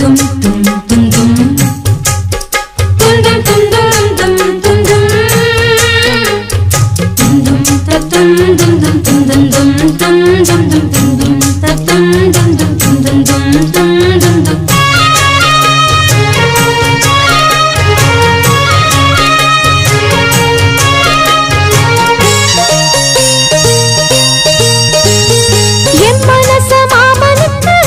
தும் தும் தும் தும் தும் தும் தும் தும் தும் தும் தும் தும் தத்தும் தும் தும் தும் தும் தும் தும் தும் தும் தும் தும் தத்தும் தும் தும் தும் தும் தும் தும் தும் தும் என் மனச மாமனுக்கு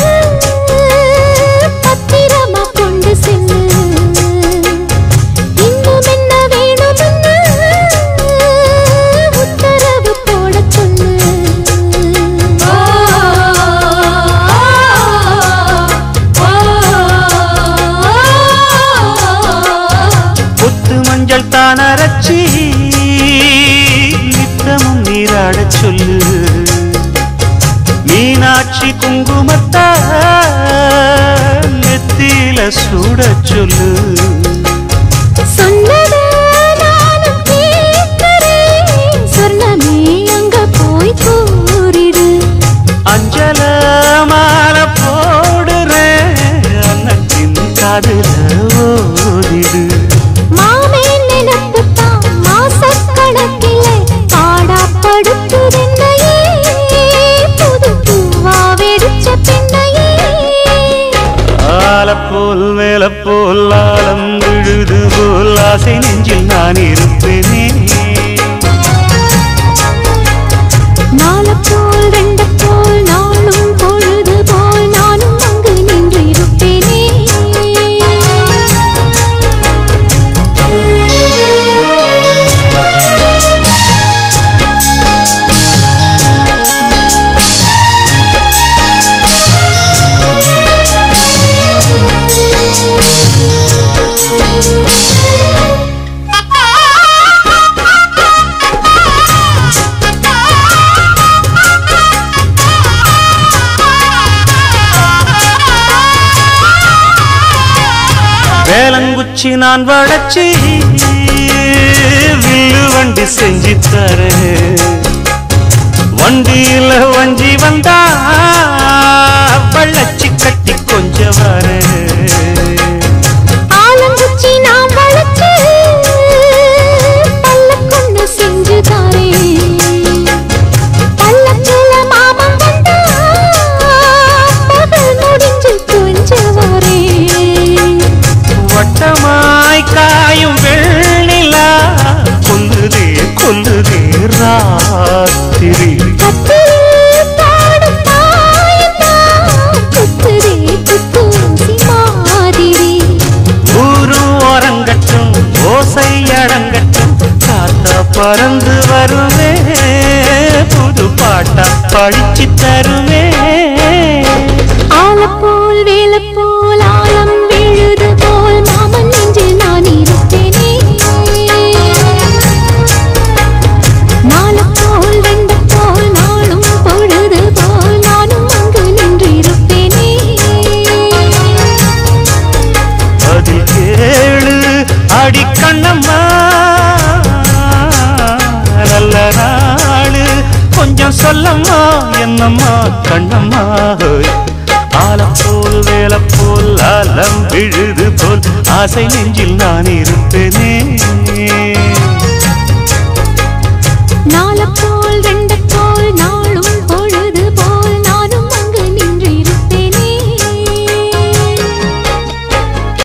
பத்திரமா கொண்டு செல்லு இன்னும் என்ன வேணும்னு உத்தரவு போட சொல்லு புத்து மஞ்சள் தான் அரைச்சி நித்தமும் நீராடச் சொல்லு மீனாட்சி குங்குமத்தா நெத்தியில சூடச் சொல்லு சொன்னத நானும் கேட்கிறேன் சொர்ணமே அங்க போய் கூறிடு அஞ்சல மாலை போடுறேன் அன்னத்தின் காதுல ஓடிடு மாமே நினப்புத்தான் மாசக்கணக்கிலே பாடாப்படுத்துதென்னையே புது பூவா வெடிச்ச பெண்ணையே ஆலப்போல் மேலப்போல் ஆலம் விழுது போல் ஆசை நெஞ்சில் நான் இருப்பேனே நாலு போல் ரெண்டு போல் நாளும் பொழுது போல் நானும் அங்கு நின்று இருப்பேனே வேலங்குச்சி நான் வளைச்சி வில்லு வண்டி செஞ்சு தரேன் வண்டியில வஞ்சி வந்தா வள்ளச்சி கட்டி கொஞ்சம் வரேன் ஆலங்குச்சி நான் வளைச்சு பல்லக்கொன்னு செஞ்சு தாரேன் பல்லக்குல மாமன் வந்தா பகல் முடிஞ்சு கொஞ்சம் வரேன் வட்டமாய் காயும் வெள்ளிலா கொல்லுதே கொல்லுதே ராத்திரி கத்திரில் பாடும் தாயந்தான் குத்துதே குத்தூசி மாதிரி ஊரு ஓரங்கட்டும் ஓசை அடங்கட்டும் காத்தா பறந்து வருவே புது பாட்டா படிச்சு தருவே ஆலப்போல் வேலப்போல் ஆலம் விழுது போல் மாமன் நெஞ்சில் நான் இருப்பேனே நாலு போல் ரெண்டு போல் நாளும் பொழுது போல் நானும் அங்கு நின்று இருப்பேனே அதில் கேளு அடி கண்ணம்மா நல்ல நாளு கொஞ்சம் சொல்லம்மா என்னம்மா கண்ணம்மா ஹோய். ஆலப்போல் வேலப்போல் ஆலம் விழுது போல் ஆசை நெஞ்சில் நான் இருப்பேனே